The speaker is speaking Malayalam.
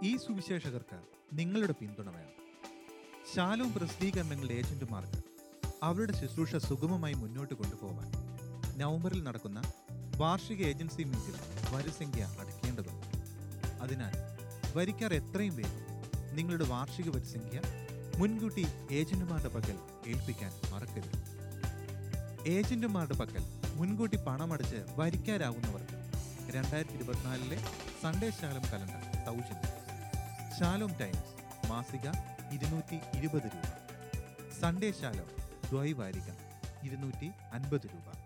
ഈ സുവിശേഷകർക്ക് നിങ്ങളുടെ പിന്തുണ വേണം ശാലവും പ്രസിദ്ധീകരണങ്ങളുടെ ഏജന്റുമാർക്ക് അവരുടെ ശുശ്രൂഷ സുഗമമായി മുന്നോട്ട് കൊണ്ടുപോകാൻ നവംബറിൽ നടക്കുന്ന വാർഷിക ഏജൻസി മീറ്റിൽ വരിസംഖ്യ അടയ്ക്കേണ്ടതുണ്ട് അതിനാൽ വരിക്കാർ എത്രയും വേഗം നിങ്ങളുടെ വാർഷിക വരിസംഖ്യ മുൻകൂട്ടി ഏജന്റുമാരുടെ പക്കൽ ഏൽപ്പിക്കാൻ മറക്കരുത് ഏജന്റുമാരുടെ പക്കൽ മുൻകൂട്ടി പണമടച്ച് വരിക്കാരാകുന്നവർക്ക് രണ്ടായിരത്തി ഇരുപത്തിനാലിലെ സൺഡേ ശാലം കലണ്ടർ സൗജന്യം ശാലോം ടൈംസ് മാസിക ഇരുന്നൂറ്റി ഇരുപത് രൂപ സൺഡേ ശാലം ദ്വൈവാരിക ഇരുന്നൂറ്റി അൻപത് രൂപ